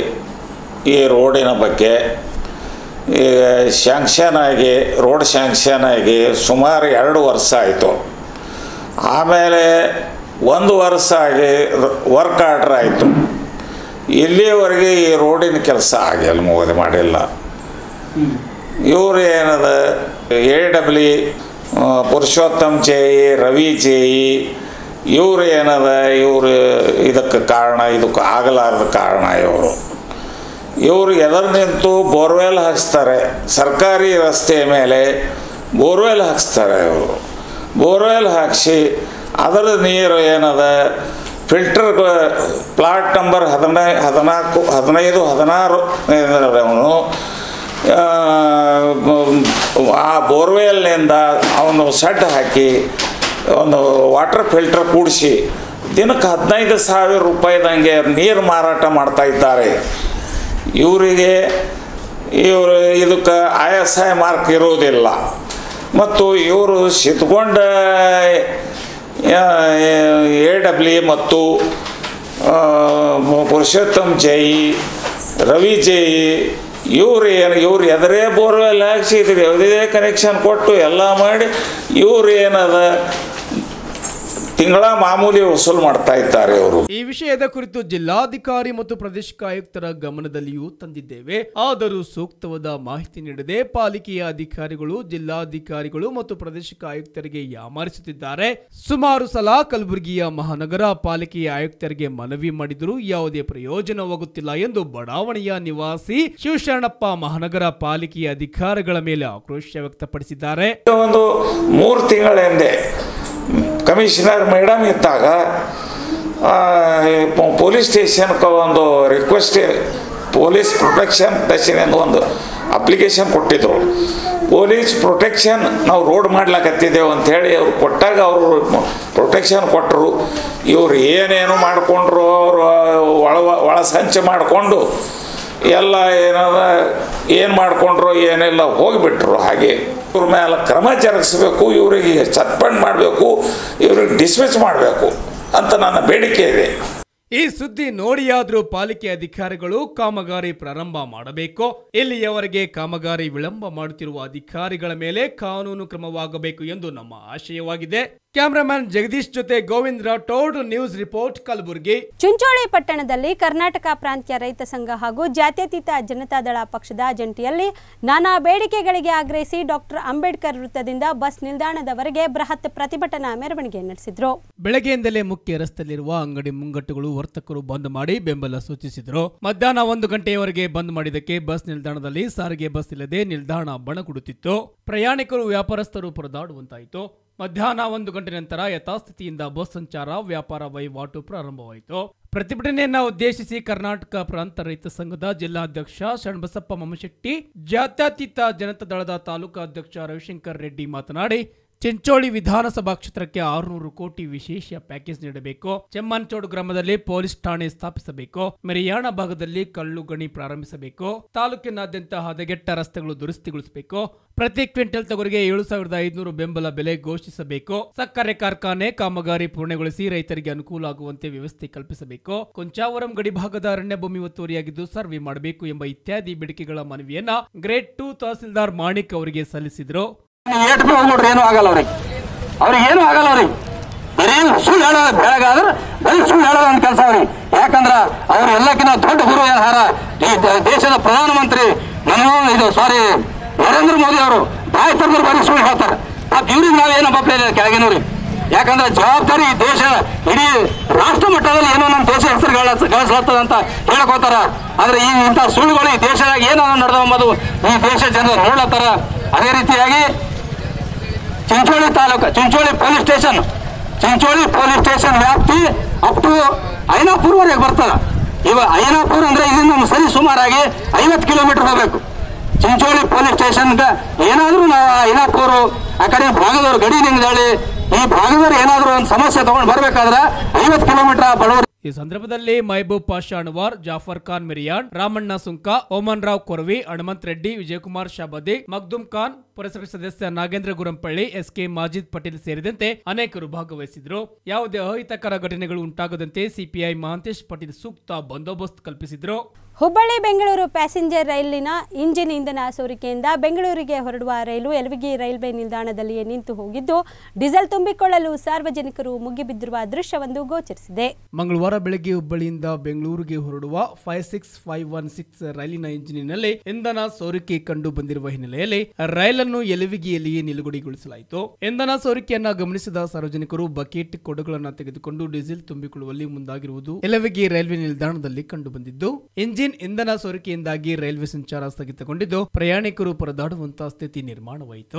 ಈ ರೋಡಿನ ಬಗ್ಗೆ ಈಗ ಶಾಂಕ್ಷನ್ ಆಗಿ ರೋಡ್ ಶಾಂಕ್ಷನ್ ಆಗಿ ಸುಮಾರು ಎರಡು ವರ್ಷ ಆಯಿತು ಆಮೇಲೆ ಒಂದು ವರ್ಷ ಆಗಿ ವರ್ಕ್ ಆರ್ಡ್ರ್ ಆಯಿತು ಇಲ್ಲಿಯವರೆಗೆ ಈ ರೋಡಿನ ಕೆಲಸ ಆಗಿಲ್ಲ ಮುಗಿದು ಮಾಡಿಲ್ಲ ಇವರು ಏನದ ಎ ಡಬ್ಲ್ಯೂ ಪುರುಷೋತ್ತಮ್ ಚೇಯಿ ರವಿ ಚೇಯಿ ಇವ್ರು ಏನದ ಇವರು ಇದಕ್ಕೆ ಕಾರಣ ಇದಕ್ಕೆ ಆಗಲಾರದ ಕಾರಣ ಇವರು ಇವರು ಎದುರು ನಿಂತು ಬೋರ್ವೆಲ್ ಹಾಕ್ಸ್ತಾರೆ ಸರ್ಕಾರಿ ರಸ್ತೆಯ ಮೇಲೆ ಬೋರ್ವೆಲ್ ಹಾಕ್ಸ್ತಾರೆ ಇವರು ಬೋರ್ವೆಲ್ ಹಾಕಿಸಿ ಅದರ ನೀರು ಏನದ ಫಿಲ್ಟರ್ ಪ್ಲಾಟ್ ನಂಬರ್ ಹದಿನೈ ಹದಿನಾಲ್ಕು ಹದಿನೈದು ಹದಿನಾರು ಅವನು ಆ ಬೋರ್ವೆಲ್ನಿಂದ ಅವನು ಸೆಡ್ ಹಾಕಿ ಒಂದು ವಾಟರ್ ಫಿಲ್ಟರ್ ಕೂಡಿಸಿ ದಿನಕ್ಕೆ ಹದಿನೈದು ಸಾವಿರ ರೂಪಾಯಿದಂಗೆ ನೀರು ಮಾರಾಟ ಮಾಡ್ತಾ ಇದ್ದಾರೆ ಇವರಿಗೆ ಇವರು ಇದಕ್ಕೆ ಐ ಎಸ್ ಐ ಮಾರ್ಕ್ ಇರುವುದಿಲ್ಲ ಮತ್ತು ಇವರು ಸಿತ್ಕೊಂಡ ಎ ಡಬ್ಲ್ಯೂ ಮತ್ತು ಆ, ಪುರುಷೋತ್ತಮ್ ಜೈ ರವಿ ಜೈ ಇವ್ರು ಏನು ಇವ್ರು ಎದರೇ ಬೋರ್ವೆಲ್ ಹಾಕ್ಸಿದ್ರು ಯಾವುದೇ ಕನೆಕ್ಷನ್ ಕೊಟ್ಟು ಎಲ್ಲ ಮಾಡಿ ಇವ್ರು ಏನದ ತಿಂಗಳ ಮಾಮೂಲಿ ವಸೂಲು ಮಾಡ್ತಾ ಇದ್ದಾರೆ ಇವರು ಈ ವಿಷಯದ ಕುರಿತು ಜಿಲ್ಲಾಧಿಕಾರಿ ಮತ್ತು ಪ್ರಾದೇಶಿಕ ಆಯುಕ್ತರ ಗಮನದಲ್ಲಿಯೂ ತಂದಿದ್ದೇವೆ ಆದರೂ ಸೂಕ್ತವಾದ ಮಾಹಿತಿ ನೀಡದೆ ಪಾಲಿಕೆಯ ಅಧಿಕಾರಿಗಳು ಜಿಲ್ಲಾಧಿಕಾರಿಗಳು ಮತ್ತು ಪ್ರಾದೇಶಿಕ ಆಯುಕ್ತರಿಗೆ ಯಾಮಾರಿಸುತ್ತಿದ್ದಾರೆ ಸುಮಾರು ಸಲ ಕಲಬುರಗಿಯ ಮಹಾನಗರ ಪಾಲಿಕೆಯ ಆಯುಕ್ತರಿಗೆ ಮನವಿ ಮಾಡಿದರೂ ಯಾವುದೇ ಪ್ರಯೋಜನವಾಗುತ್ತಿಲ್ಲ ಎಂದು ಬಡಾವಣೆಯ ನಿವಾಸಿ ಶಿವಶರಣಪ್ಪ ಮಹಾನಗರ ಪಾಲಿಕೆಯ ಅಧಿಕಾರಿಗಳ ಮೇಲೆ ಆಕ್ರೋಶ ವ್ಯಕ್ತಪಡಿಸಿದ್ದಾರೆ ಒಂದು ಮೂರು ತಿಂಗಳ ಹಿಂದೆ ಕಮಿಷನರ್ ಮೇಡಮ್ ಇದ್ದಾಗ ಆ, ಪೊ- ಪೊಲೀಸ್ ಸ್ಟೇಷನ್ಗೆ ಒಂದು ರಿಕ್ವೆಸ್ಟ್ ಪೊಲೀಸ್ ಪ್ರೊಟೆಕ್ಷನ್ ಟೆಷನ್ ಎಂದು ಒಂದು ಅಪ್ಲಿಕೇಶನ್ ಕೊಟ್ಟಿದ್ರು ಪೊಲೀಸ್ ಪ್ರೊಟೆಕ್ಷನ್ ನಾವು ರೋಡ್ ಮಾಡ್ಲಾಕತ್ತಿದ್ದೇವೆ ಅಂಥೇಳಿ ಅವ್ರು ಕೊಟ್ಟಾಗ ಅವರು ಪ್ರೊಟೆಕ್ಷನ್ ಕೊಟ್ಟರು ಇವ್ರು ಏನೇನು ಮಾಡಿಕೊಂಡ್ರು ಅವರು ಒಳ ಒಳ ಸಂಚೆ ಮಾಡಿಕೊಂಡು ಎಲ್ಲ ಏನದ ಏನು ಮಾಡಿಕೊಂಡ್ರು ಏನೆಲ್ಲ ಹೋಗಿಬಿಟ್ರು ಹಾಗೆ ಇವ್ರ ಮೇಲೆ ಕ್ರಮ ಜರುಗಿಸಬೇಕು ಇವರಿಗೆ ಸಸ್ಪೆಂಡ್ ಮಾಡಬೇಕು ಇವ್ರಿಗೆ ಡಿಸ್ಮಿಸ್ ಮಾಡಬೇಕು ಅಂತ ನನ್ನ ಬೇಡಿಕೆ ಇದೆ ಈ ಸುದ್ದಿ ನೋಡಿಯಾದ್ರೂ ಪಾಲಿಕೆ ಅಧಿಕಾರಿಗಳು ಕಾಮಗಾರಿ ಪ್ರಾರಂಭ ಮಾಡಬೇಕು ಇಲ್ಲಿಯವರೆಗೆ ಕಾಮಗಾರಿ ವಿಳಂಬ ಮಾಡುತ್ತಿರುವ ಅಧಿಕಾರಿಗಳ ಮೇಲೆ ಕಾನೂನು ಕ್ರಮವಾಗಬೇಕು ಎಂದು ನಮ್ಮ ಆಶಯವಾಗಿದೆ ಕ್ಯಾಮರಾಮನ್ ಜಗದೀಶ್ ಜೊತೆ ಗೋವಿಂದ್ ರಾಠೋಡ್ ನ್ಯೂಸ್ ರಿಪೋರ್ಟ್ ಕಲಬುರಗಿ ಚುಂಚೋಳಿ ಪಟ್ಟಣದಲ್ಲಿ ಕರ್ನಾಟಕ ಪ್ರಾಂತ್ಯ ರೈತ ಸಂಘ ಹಾಗೂ ಜಾತ್ಯತೀತ ಜನತಾದಳ ಪಕ್ಷದ ಜಂಟಿಯಲ್ಲಿ ನಾನಾ ಬೇಡಿಕೆಗಳಿಗೆ ಆಗ್ರಹಿಸಿ ಡಾಕ್ಟರ್ ಅಂಬೇಡ್ಕರ್ ವೃತ್ತದಿಂದ ಬಸ್ ನಿಲ್ದಾಣದವರೆಗೆ ಬೃಹತ್ ಪ್ರತಿಭಟನಾ ಮೆರವಣಿಗೆ ನಡೆಸಿದ್ರು ಬೆಳಗ್ಗೆಯಿಂದಲೇ ಮುಖ್ಯ ರಸ್ತೆಯಲ್ಲಿರುವ ಅಂಗಡಿ ಮುಂಗಟ್ಟುಗಳು ವರ್ತಕರು ಬಂದ್ ಮಾಡಿ ಬೆಂಬಲ ಸೂಚಿಸಿದರು ಮಧ್ಯಾಹ್ನ ಒಂದು ಗಂಟೆಯವರೆಗೆ ಬಂದ್ ಮಾಡಿದ್ದಕ್ಕೆ ಬಸ್ ನಿಲ್ದಾಣದಲ್ಲಿ ಸಾರಿಗೆ ಬಸ್ ಇಲ್ಲದೆ ನಿಲ್ದಾಣ ಬಣಗುಡುತ್ತಿತ್ತು ಪ್ರಯಾಣಿಕರು ವ್ಯಾಪಾರಸ್ಥರು ಪರದಾಡುವಂತಾಯಿತು ಮಧ್ಯಾಹ್ನ ಒಂದು ಗಂಟೆ ನಂತರ ಯಥಾಸ್ಥಿತಿಯಿಂದ ಬಸ್ ಸಂಚಾರ ವ್ಯಾಪಾರ ವಹಿವಾಟು ಪ್ರಾರಂಭವಾಯಿತು ಪ್ರತಿಭಟನೆಯನ್ನ ಉದ್ದೇಶಿಸಿ ಕರ್ನಾಟಕ ಪ್ರಾಂತ ರೈತ ಸಂಘದ ಜಿಲ್ಲಾಧ್ಯಕ್ಷ ಶರಣಬಸಪ್ಪ ಮಮಶೆಟ್ಟಿ ಜಾತ್ಯತೀತ ಜನತಾ ದಳದ ತಾಲೂಕಾ ಅಧ್ಯಕ್ಷ ರವಿಶಂಕರ್ ರೆಡ್ಡಿ ಮಾತನಾಡಿ ಚಿಂಚೋಳಿ ವಿಧಾನಸಭಾ ಕ್ಷೇತ್ರಕ್ಕೆ ಆರುನೂರು ಕೋಟಿ ವಿಶೇಷ ಪ್ಯಾಕೇಜ್ ನೀಡಬೇಕು ಚೆಮ್ಮನ್ಚೋಡು ಗ್ರಾಮದಲ್ಲಿ ಪೊಲೀಸ್ ಠಾಣೆ ಸ್ಥಾಪಿಸಬೇಕು ಮೆರಿಯಾಣ ಭಾಗದಲ್ಲಿ ಕಲ್ಲು ಗಣಿ ಪ್ರಾರಂಭಿಸಬೇಕು ತಾಲೂಕಿನಾದ್ಯಂತ ಹದಗೆಟ್ಟ ರಸ್ತೆಗಳು ದುರಸ್ತಿಗೊಳಿಸಬೇಕು ಪ್ರತಿ ಕ್ವಿಂಟಲ್ ತೊಗರಿಗೆ ಏಳು ಸಾವಿರದ ಐದುನೂರು ಬೆಂಬಲ ಬೆಲೆ ಘೋಷಿಸಬೇಕು ಸಕ್ಕರೆ ಕಾರ್ಖಾನೆ ಕಾಮಗಾರಿ ಪೂರ್ಣಗೊಳಿಸಿ ರೈತರಿಗೆ ಅನುಕೂಲ ಆಗುವಂತೆ ವ್ಯವಸ್ಥೆ ಕಲ್ಪಿಸಬೇಕು ಕೊಂಚಾವರಂ ಗಡಿ ಭಾಗದ ಅರಣ್ಯ ಭೂಮಿ ಒತ್ತುವರಿಯಾಗಿದ್ದು ಸರ್ವೆ ಮಾಡಬೇಕು ಎಂಬ ಇತ್ಯಾದಿ ಬೇಡಿಕೆಗಳ ಮನವಿಯನ್ನ ಗ್ರೇಡ್ ಟು ತಹಸೀಲ್ದಾರ್ ಮಾಣಿಕ್ ಅವರಿಗೆ ಸಲ್ಲಿಸಿದ್ರು ಏಟ್ ಬಿ ಹೋಗ್ಬಿಟ್ರೆ ಏನು ಆಗಲ್ಲ ಅವ್ರಿಗೆ ಅವ್ರಿಗೆ ಏನು ಆಗಲ್ಲ ಅವ್ರಿಗೆ ಬರೀ ಸುಳ್ಳು ಹೇಳೋ ಬೆಳಗಾದ್ರೆ ಬರೀ ಸುಳ್ಳು ಹೇಳೋದು ಅಂತ ಕೆಲಸ ಅವ್ರಿಗೆ ಯಾಕಂದ್ರ ಅವ್ರು ಎಲ್ಲಕ್ಕಿಂತ ದೊಡ್ಡ ಗುರು ಯಾರ ಈ ದ- ದೇಶದ ಪ್ರಧಾನಮಂತ್ರಿ ನನಗೂ ಇದು ಸಾರಿ ನರೇಂದ್ರ ಮೋದಿ ಅವರು ಬಾಯಿ ತೆರೆದ್ರೆ ಬರೀ ಸುಳ್ಳು ಹೇಳ್ತಾರೆ ಆ ಇವ್ರಿಗೆ ನಾವು ಏನು ಬಪ್ಪಲಿಲ್ಲ ಕೆಳಗಿನವ್ರಿಗೆ ಯಾಕಂದ್ರೆ ಜವಾಬ್ದಾರಿ ಈ ದೇಶ ಇಡೀ ರಾಷ್ಟ್ರ ಮಟ್ಟದಲ್ಲಿ ಏನೋ ನಮ್ಮ ದೇಶ ಹೆಸರು ಗಳಿಸ್ಲತ್ತದ ಅಂತ ಹೇಳ್ಕೋತಾರ ಆದ್ರೆ ಈ ಇಂಥ ಸುಳ್ಳುಗಳು ಈ ದೇಶದಾಗ ಏನೋ ನಡೆದ ಎಂಬುದು ಈ ದೇಶ ಜನರು ನೋಡ್ಲತ್ತಾರ ಅದೇ ರೀತಿಯಾಗಿ Chincholi taluk Chincholi police station Chincholi police station ವ್ಯಾಪ್ತಿ ಅಪ್ ಟು ಐನಾಪುರ್ವರೆಗೆ ಬರ್ತದ ಇವ ಐನಾಪುರ್ ಅಂದ್ರೆ ಇದರಿಂದ ಸರಿ ಸುಮಾರಾಗಿ ಐವತ್ತು ಕಿಲೋಮೀಟರ್ ಹೋಗ್ಬೇಕು ಚಿಂಚೋಳಿ ಪೊಲೀಸ್ ಸ್ಟೇಷನ್ಗೆ ಏನಾದ್ರೂ ನಾವು ಐನಾಪುರ್ ಆ ಕಡೆ ಭಾಗದವ್ರು ಗಡಿ ನಿಂಗದಾಳಿ ಈ ಭಾಗದವ್ರು ಏನಾದ್ರೂ ಒಂದು ಸಮಸ್ಯೆ ತಗೊಂಡು ಬರ್ಬೇಕಾದ್ರೆ ಐವತ್ತು ಕಿಲೋಮೀಟರ್ ಬಡವರು ಈ ಸಂದರ್ಭದಲ್ಲಿ ಮಹಬೂಬ್ ಪಾಷಾ ಅಣವಾರ್ ಜಾಫರ್ ಖಾನ್ ಮಿರಿಯಾನ್ ರಾಮಣ್ಣ ಸುಂಕ ಓಮನ್ ರಾವ್ ಕೊರ್ವಿ ಹನುಮಂತ್ ರೆಡ್ಡಿ ವಿಜಯಕುಮಾರ್ ಶಾಬದಿ ಮಗ್ದುಮ್ ಖಾನ್ ಪುರಸಭೆ ಸದಸ್ಯ ನಾಗೇಂದ್ರ ಗುರಂಪಳ್ಳಿ ಎಸ್ ಕೆ ಮಾಜಿದ್ ಪಟೇಲ್ ಸೇರಿದಂತೆ ಅನೇಕರು ಭಾಗವಹಿಸಿದ್ರು ಯಾವುದೇ ಅಹಿತಕರ ಘಟನೆಗಳು ಉಂಟಾಗದಂತೆ ಸಿಪಿಐ ಮಹಾಂತೇಶ್ ಪಟೇಲ್ ಸೂಕ್ತ ಬಂದೋಬಸ್ತ್ ಕಲ್ಪಿಸಿದ್ರು ಹುಬ್ಬಳ್ಳಿ ಬೆಂಗಳೂರು ಪ್ಯಾಸೆಂಜರ್ ರೈಲಿನ ಇಂಜಿನ್ ಇಂಧನ ಸೋರಿಕೆಯಿಂದ ಬೆಂಗಳೂರಿಗೆ ಹೊರಡುವ ರೈಲು ಯಲವಿಗಿ ರೈಲ್ವೆ ನಿಲ್ದಾಣದಲ್ಲಿಯೇ ನಿಂತು ಹೋಗಿದ್ದು ಡೀಸೆಲ್ ತುಂಬಿಕೊಳ್ಳಲು ಸಾರ್ವಜನಿಕರು ಮುಗಿಬಿದ್ದಿರುವ ದೃಶ್ಯವೊಂದು ಗೋಚರಿಸಿದೆ ಮಂಗಳವಾರ ಬೆಳಗ್ಗೆ ಹುಬ್ಬಳ್ಳಿಯಿಂದ ಬೆಂಗಳೂರಿಗೆ ಹೊರಡುವ five six five one six ರೈಲಿನ ಇಂಜಿನಿನಲ್ಲಿ ಇಂಧನ ಸೋರಿಕೆ ಕಂಡು ಬಂದಿರುವ ಹಿನ್ನೆಲೆಯಲ್ಲಿ ರೈಲನ್ನು ರೈಲನ್ನು ಎಲುವಿಗಿಯಲ್ಲಿಯೇ ನಿಲುಗಡೆಗೊಳಿಸಲಾಯಿತು ಇಂಧನ ಸೋರಿಕೆಯನ್ನ ಗಮನಿಸಿದ ಸಾರ್ವಜನಿಕರು ಬಕೆಟ್ ಕೊಡಗಳನ್ನು ತೆಗೆದುಕೊಂಡು ಡೀಸೆಲ್ ತುಂಬಿಕೊಳ್ಳುವಲ್ಲಿ ಮುಂದಾಗಿರುವುದು ಎಲವಿಗಿ ರೈಲ್ವೆ ನಿಲ್ದಾಣದಲ್ಲಿ ಕಂಡುಬಂದಿದ್ದು ಇಂಜಿನ್ ಇಂಧನ ಸೋರಿಕೆಯಿಂದಾಗಿ ರೈಲ್ವೆ ಸಂಚಾರ ಸ್ಥಗಿತಗೊಂಡಿದ್ದು ಪ್ರಯಾಣಿಕರು ಪರದಾಡುವಂತಹ ಸ್ಥಿತಿ ನಿರ್ಮಾಣವಾಯಿತು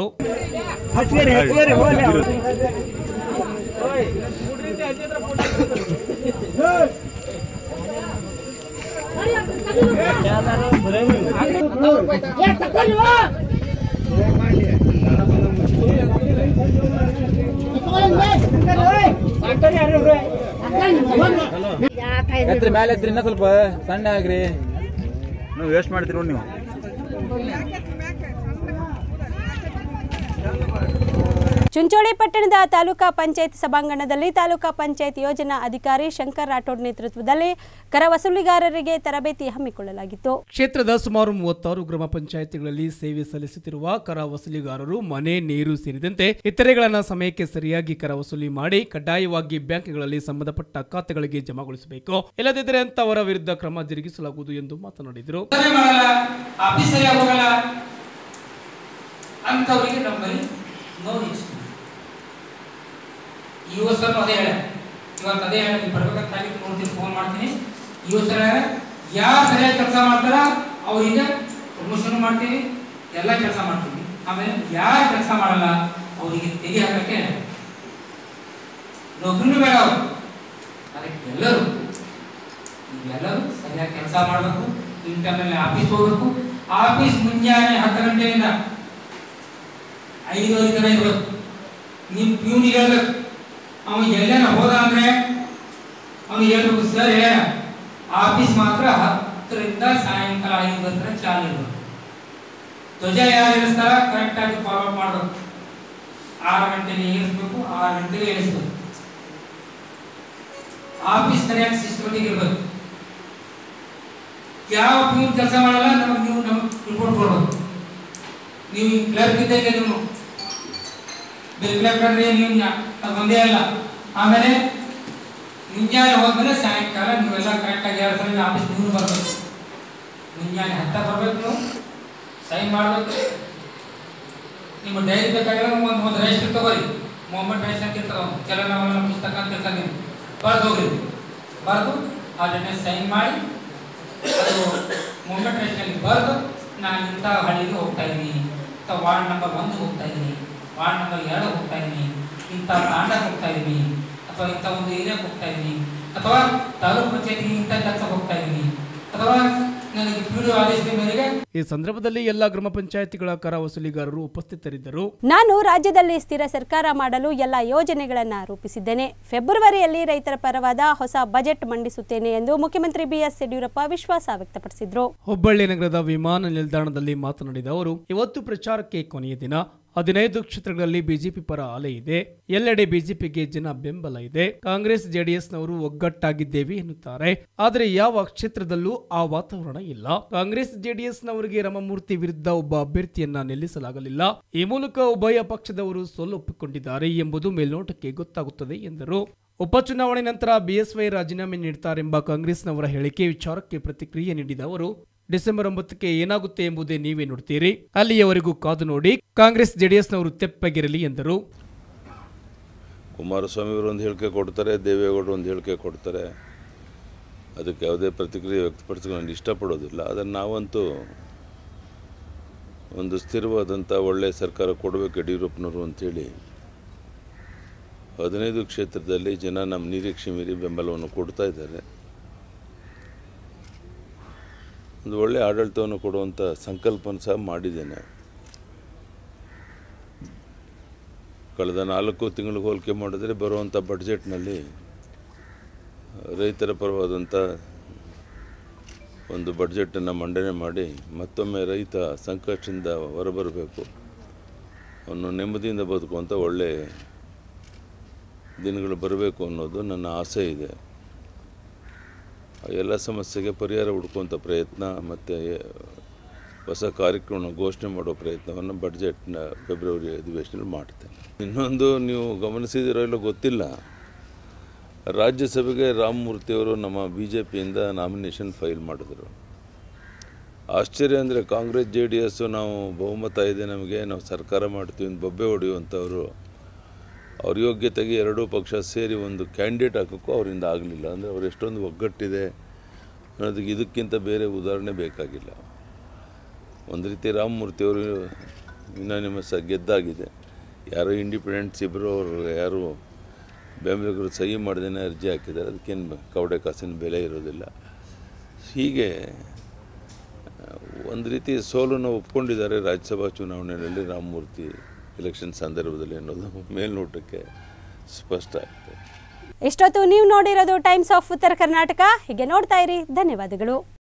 ಎತ್ರಿ ಮೇಲೆ ಎತ್ರಿ ಇನ್ನ ಸ್ವಲ್ಪ ಸಣ್ಣ ಆಗ್ರಿ ನೀವು ವೇಸ್ಟ್ ಮಾಡ್ತೀರಿ ನೋಡಿ ನೀವು ಚುಂಚೋಳಿ ಪಟ್ಟಣದ ತಾಲೂಕಾ ಪಂಚಾಯತ್ ಸಭಾಂಗಣದಲ್ಲಿ ತಾಲೂಕಾ ಪಂಚಾಯತ್ ಯೋಜನಾ ಅಧಿಕಾರಿ ಶಂಕರ್ ರಾಠೋಡ್ ನೇತೃತ್ವದಲ್ಲಿ ಕರ ವಸೂಲಿಗಾರರಿಗೆ ತರಬೇತಿ ಹಮ್ಮಿಕೊಳ್ಳಲಾಗಿತ್ತು ಕ್ಷೇತ್ರದ ಸುಮಾರು ಮೂವತ್ತಾರು ಗ್ರಾಮ ಪಂಚಾಯಿತಿಗಳಲ್ಲಿ ಸೇವೆ ಸಲ್ಲಿಸುತ್ತಿರುವ ಕರ ವಸೂಲಿಗಾರರು ಮನೆ ನೀರು ಸೇರಿದಂತೆ ಇತರೆಗಳನ್ನ ಸಮಯಕ್ಕೆ ಸರಿಯಾಗಿ ಕರ ವಸೂಲಿ ಮಾಡಿ ಕಡ್ಡಾಯವಾಗಿ ಬ್ಯಾಂಕ್ಗಳಲ್ಲಿ ಸಂಬಂಧಪಟ್ಟ ಖಾತೆಗಳಿಗೆ ಜಮಾಗೊಳಿಸಬೇಕು ಇಲ್ಲದಿದ್ದರೆ ಅಂತವರ ವಿರುದ್ಧ ಕ್ರಮ ಜರುಗಿಸಲಾಗುವುದು ಎಂದು ಮಾತನಾಡಿದರು ಕೆಲಸನೇ ಮಾಡಲ್ಲ ಆಫೀಸ್ ಸರಿಯಾಗಿ ಹೋಗಲ್ಲ ಅಂಥವ್ರಿಗೆ ನಮ್ಮಲ್ಲಿ ನೋ ನೆಕ್ಸ್ಟ್ ಈ ಸರ್ ಅದೇ ಹೇಳ ಇವತ್ತು ಅದೇ ಹೇಳ ನೀವು ಬರ್ಬೇಕಂತ ಆಗಿತ್ತು ನೋಡ್ತೀನಿ ಫೋನ್ ಮಾಡ್ತೀನಿ ಈ ಸರ ಯಾರು ಸರಿಯಾಗಿ ಕೆಲಸ ಮಾಡ್ತಾರ ಅವ್ರಿಗೆ ಪ್ರಮೋಷನ್ ಮಾಡ್ತೀವಿ ಎಲ್ಲ ಕೆಲಸ ಮಾಡ್ತೀವಿ ಆಮೇಲೆ ಯಾರು ಕೆಲಸ ಮಾಡಲ್ಲ ಅವರಿಗೆ ತೆಗಿ ಹಾಕಕ್ಕೆ ನೌಕರಿನೂ ಬೇಡ ಅವ್ರು ಅದಕ್ಕೆ ಎಲ್ಲರೂ ನೀವೆಲ್ಲರೂ ಸರಿಯಾಗಿ ಕೆಲಸ ಮಾಡಬೇಕು ಇಂಟರ್ನಲ್ಲಿ ಆಫೀಸ್ ಹೋಗ್ಬೇಕು ಆಫೀಸ್ ಮುಂಜಾನೆ ಹತ್ತು ಗಂಟೆಯಿಂದ ಐದುವರೆ ತನಕ ಇರ್ಬೇಕು ನಿಮ್ಮ ಪ್ಯೂನಿಗೆ ಹೇಳ್ಬೇಕು ಅವ ಎಲ್ಲೇನ ಹೋದ ಅಂದ್ರೆ ಅವನಿಗೆ ಹೇಳ್ಬೇಕು ಸರ್ ಹೇಳ ಆಫೀಸ್ ಮಾತ್ರ ಹತ್ತರಿಂದ ಸಾಯಂಕಾಲ ಐದು ತನಕ ಚಾಲು ಇರ್ಬೇಕು ಧ್ವಜ ಯಾರು ಇಳಿಸ್ತಾರ ಕರೆಕ್ಟ್ ಆಗಿ ಫಾರ್ವರ್ಡ್ ಮಾಡ್ಬೇಕು ಆರು ಗಂಟೆಗೆ ಏರಿಸ್ಬೇಕು ಆರು ಗಂಟೆಗೆ ಇಳಿಸ್ಬೇಕು ಆಫೀಸ್ ಸರಿಯಾಗಿ ಸಿಸ್ಟಮೆಟಿಕ್ ಇರ್ಬೇಕು ಯಾವ ಪ್ಯೂನ್ ಕೆಲಸ ಮಾಡಲ್ಲ ನಮಗೆ ನೀವು ನಮಗೆ ರಿಪೋರ್ಟ್ ಕೊಡ್ಬೇಕು ನೀವು ಕ್ಲರ್ಕ್ ಇದ್ದಂಗೆ ನೀವು ಬಿಲ್ ಕಲೆಕ್ಟರ್ ನೀವು ನ್ಯಾ- ಅದು ಒಂದೇ ಅಲ್ಲ ಆಮೇಲೆ ಮುಂಜಾನೆ ಹೋದ್ಮೇಲೆ ಸಾಯಂಕಾಲ ನೀವೆಲ್ಲ ಕರೆಕ್ಟಾಗಿ ಎರಡು ಸಲ ಆಫೀಸ್ ನೀವು ಬರಬೇಕು ಮುಂಜಾನೆ ಹತ್ತ ಬರ್ಬೇಕು ನೀವು ಸೈನ್ ಮಾಡಬೇಕು ನಿಮ್ಮ ಡೈರಿ ಬೇಕಾಗಿರೋ ಒಂದು ಒಂದು ರಿಜಿಸ್ಟರ್ ತಗೋರಿ ಮೊಹಮ್ಮದ್ ರೈಸ್ ಅಂತ ಇರ್ತದೆ ಒಂದು ಚಲನವಲನ ಪುಸ್ತಕ ಅಂತ ಇರ್ತದೆ ನೀವು ಬರೆದು ಹೋಗ್ರಿ ಬರೆದು ಅದನ್ನೇ ಸೈನ್ ಮಾಡಿ ಅದು ಮೊಹಮ್ಮದ್ ರೈಸ್ನಲ್ಲಿ ಬರೆದು ನಾನು ಇಂಥ ಹಳ್ಳಿಗೆ ಹೋಗ್ತಾ ಇದ್ದೀನಿ ಇಂಥ ವಾರ್ಡ್ ನಂಬರ್ ಒಂದು ಹೋಗ್ತಾ ಇದ್ದೀನಿ ವಾರ್ಡ್ ನಂಬರ್ ಎರಡು ಹೋಗ್ತಾ ಇದ್ದೀನಿ ಇಂಥ ತಾಂಡಕ್ಕೆ ಹೋಗ್ತಾ ಇದ್ದೀನಿ ಅಥವಾ ಇಂಥ ಒಂದು ಏರಿಯಾಕ್ಕೆ ಹೋಗ್ತಾ ಇದ್ದೀನಿ ಅಥವಾ ತಾಲೂಕು ಪಂಚಾಯತಿಗೆ ಇಂಥ ಕೆಲಸ ಹೋಗ್ತಾ ಇದ್ದೀನಿ ಅಥವಾ ನನಗೆ ಪಿ ಆದೇಶದ ಮೇರೆಗೆ ಈ ಸಂದರ್ಭದಲ್ಲಿ ಎಲ್ಲಾ ಗ್ರಾಮ ಪಂಚಾಯಿತಿಗಳ ಕರ ವಸೂಲಿಗಾರರು ಉಪಸ್ಥಿತರಿದ್ದರು ನಾನು ರಾಜ್ಯದಲ್ಲಿ ಸ್ಥಿರ ಸರ್ಕಾರ ಮಾಡಲು ಎಲ್ಲ ಯೋಜನೆಗಳನ್ನು ರೂಪಿಸಿದ್ದೇನೆ ಫೆಬ್ರವರಿಯಲ್ಲಿ ರೈತರ ಪರವಾದ ಹೊಸ ಬಜೆಟ್ ಮಂಡಿಸುತ್ತೇನೆ ಎಂದು ಮುಖ್ಯಮಂತ್ರಿ ಬಿಎಸ್ ಯಡಿಯೂರಪ್ಪ ವಿಶ್ವಾಸ ವ್ಯಕ್ತಪಡಿಸಿದರು ಹುಬ್ಬಳ್ಳಿ ನಗರದ ವಿಮಾನ ನಿಲ್ದಾಣದಲ್ಲಿ ಮಾತನಾಡಿದ ಅವರು ಇವತ್ತು ಪ್ರಚಾರಕ್ಕೆ ಕೊನೆಯ ದಿನ ಹದಿನೈದು ಕ್ಷೇತ್ರಗಳಲ್ಲಿ ಬಿಜೆಪಿ ಪರ ಅಲೆ ಇದೆ ಎಲ್ಲೆಡೆ ಬಿಜೆಪಿಗೆ ಜನ ಬೆಂಬಲ ಇದೆ ಕಾಂಗ್ರೆಸ್ ಜೆಡಿಎಸ್ನವರು ಒಗ್ಗಟ್ಟಾಗಿದ್ದೇವೆ ಎನ್ನುತ್ತಾರೆ ಆದರೆ ಯಾವ ಕ್ಷೇತ್ರದಲ್ಲೂ ಆ ವಾತಾವರಣ ಇಲ್ಲ ಕಾಂಗ್ರೆಸ್ ಜೆಡಿಎಸ್ನವರಿಗೆ ರಮಮೂರ್ತಿ ವಿರುದ್ಧ ಒಬ್ಬ ಅಭ್ಯರ್ಥಿಯನ್ನ ನಿಲ್ಲಿಸಲಾಗಲಿಲ್ಲ ಈ ಮೂಲಕ ಉಭಯ ಪಕ್ಷದವರು ಸೋಲು ಒಪ್ಪಿಕೊಂಡಿದ್ದಾರೆ ಎಂಬುದು ಮೇಲ್ನೋಟಕ್ಕೆ ಗೊತ್ತಾಗುತ್ತದೆ ಎಂದರು ಉಪಚುನಾವಣೆ ನಂತರ ಬಿಎಸ್ವೈ ರಾಜೀನಾಮೆ ನೀಡುತ್ತಾರೆಂಬ ಕಾಂಗ್ರೆಸ್ನವರ ಹೇಳಿಕೆ ವಿಚಾರಕ್ಕೆ ಪ್ರತಿಕ್ರಿಯೆ ನೀಡಿದ ಅವರು ಡಿಸೆಂಬರ್ ಒಂಬತ್ತಕ್ಕೆ ಏನಾಗುತ್ತೆ ಎಂಬುದೇ ನೀವೇ ನೋಡ್ತೀರಿ ಅಲ್ಲಿಯವರೆಗೂ ಕಾದು ನೋಡಿ ಕಾಂಗ್ರೆಸ್ ಜೆಡಿಎಸ್ನವರು ತೆಪ್ಪಗಿರಲಿ ಎಂದರು ಕುಮಾರಸ್ವಾಮಿ ಅವರು ಒಂದು ಹೇಳಿಕೆ ಕೊಡ್ತಾರೆ ದೇವೇಗೌಡರು ಒಂದು ಹೇಳಿಕೆ ಕೊಡ್ತಾರೆ ಅದಕ್ಕೆ ಯಾವುದೇ ಪ್ರತಿಕ್ರಿಯೆ ವ್ಯಕ್ತಪಡಿಸಲು ನಾನು ಇಷ್ಟಪಡೋದಿಲ್ಲ ಆದರೆ ನಾವಂತೂ ಒಂದು ಸ್ಥಿರವಾದಂಥ ಒಳ್ಳೆಯ ಸರ್ಕಾರ ಕೊಡಬೇಕು ಯಡಿಯೂರಪ್ಪನವರು ಅಂಥೇಳಿ ಹದಿನೈದು ಕ್ಷೇತ್ರದಲ್ಲಿ ಜನ ನಮ್ಮ ನಿರೀಕ್ಷೆ ಮೀರಿ ಬೆಂಬಲವನ್ನು ಕೊಡ್ತಾ ಇದ್ದಾರೆ ಒಂದು ಒಳ್ಳೆಯ ಆಡಳಿತವನ್ನು ಕೊಡುವಂಥ ಸಂಕಲ್ಪನ ಸಹ ಮಾಡಿದ್ದೇನೆ ಕಳೆದ ನಾಲ್ಕು ತಿಂಗಳು ಹೋಲಿಕೆ ಮಾಡಿದರೆ ಬರುವಂಥ ಬಡ್ಜೆಟ್ನಲ್ಲಿ ರೈತರ ಪರವಾದಂಥ ಒಂದು ಬಡ್ಜೆಟನ್ನು ಮಂಡನೆ ಮಾಡಿ ಮತ್ತೊಮ್ಮೆ ರೈತ ಸಂಕಷ್ಟದಿಂದ ಹೊರಬರಬೇಕು ಅವನು ನೆಮ್ಮದಿಯಿಂದ ಬದುಕುವಂಥ ಒಳ್ಳೆ ದಿನಗಳು ಬರಬೇಕು ಅನ್ನೋದು ನನ್ನ ಆಸೆ ಇದೆ ಆ ಎಲ್ಲ ಸಮಸ್ಯೆಗೆ ಪರಿಹಾರ ಹುಡುಕುವಂಥ ಪ್ರಯತ್ನ ಮತ್ತು ಹೊಸ ಕಾರ್ಯಕ್ರಮ ಘೋಷಣೆ ಮಾಡೋ ಪ್ರಯತ್ನವನ್ನು ಬಡ್ಜೆಟ್ನ ಫೆಬ್ರವರಿ ಅಧಿವೇಶನದಲ್ಲಿ ಮಾಡ್ತೇನೆ ಇನ್ನೊಂದು ನೀವು ಗಮನಿಸಿದಿರೋ ಇಲ್ಲೋ ಗೊತ್ತಿಲ್ಲ ರಾಜ್ಯಸಭೆಗೆ ರಾಮಮೂರ್ತಿಯವರು ನಮ್ಮ ಬಿ ಜೆ ಪಿಯಿಂದ ನಾಮಿನೇಷನ್ ಫೈಲ್ ಮಾಡಿದರು ಆಶ್ಚರ್ಯ ಅಂದರೆ ಕಾಂಗ್ರೆಸ್ ಜೆ ಡಿ ಎಸ್ಸು ನಾವು ಬಹುಮತ ಇದೆ ನಮಗೆ ನಾವು ಸರ್ಕಾರ ಮಾಡ್ತೀವಿ ಅಂತ ಬೊಬ್ಬೆ ಹೊಡೆಯುವಂಥವ್ರು ಅವ್ರ ಯೋಗ್ಯತೆಗೆ ಎರಡೂ ಪಕ್ಷ ಸೇರಿ ಒಂದು ಕ್ಯಾಂಡಿಡೇಟ್ ಹಾಕೋಕ್ಕೂ ಅವರಿಂದ ಆಗಲಿಲ್ಲ ಅಂದರೆ ಅವ್ರು ಎಷ್ಟೊಂದು ಒಗ್ಗಟ್ಟಿದೆ ಅನ್ನೋದಕ್ಕೆ ಇದಕ್ಕಿಂತ ಬೇರೆ ಉದಾಹರಣೆ ಬೇಕಾಗಿಲ್ಲ ಒಂದು ರೀತಿ ರಾಮಮೂರ್ತಿಯವರು ಯುನಾನಿಮಸ್ ಗೆದ್ದಾಗಿದೆ ಯಾರೋ ಇಂಡಿಪೆಂಡೆಂಟ್ಸ್ ಇಬ್ಬರು ಅವರು ಯಾರು ಬೆಂಬಲಿಗರು ಸಹಿ ಮಾಡ್ದೇನೆ ಅರ್ಜಿ ಹಾಕಿದ್ದಾರೆ ಅದಕ್ಕೇನು ಕವಡೆ ಕಾಸಿನ ಬೆಲೆ ಇರೋದಿಲ್ಲ ಹೀಗೆ ಒಂದು ರೀತಿ ಸೋಲನ್ನು ಒಪ್ಕೊಂಡಿದ್ದಾರೆ ರಾಜ್ಯಸಭಾ ಚುನಾವಣೆಯಲ್ಲಿ ರಾಮಮೂರ್ತಿ ಎಲೆಕ್ಷನ್ ಸಂದರ್ಭದಲ್ಲಿ ಅನ್ನೋದು ಮೇಲ್ನೋಟಕ್ಕೆ ಸ್ಪಷ್ಟ ಆಗ್ತದೆ ಇಷ್ಟೊತ್ತು ನೀವು ನೋಡಿರೋದು ಟೈಮ್ಸ್ ಆಫ್ ಉತ್ತರ ಕರ್ನಾಟಕ ಹೀಗೆ ನೋಡ್ತಾ ಇರಿ ಧನ್ಯವಾದಗಳು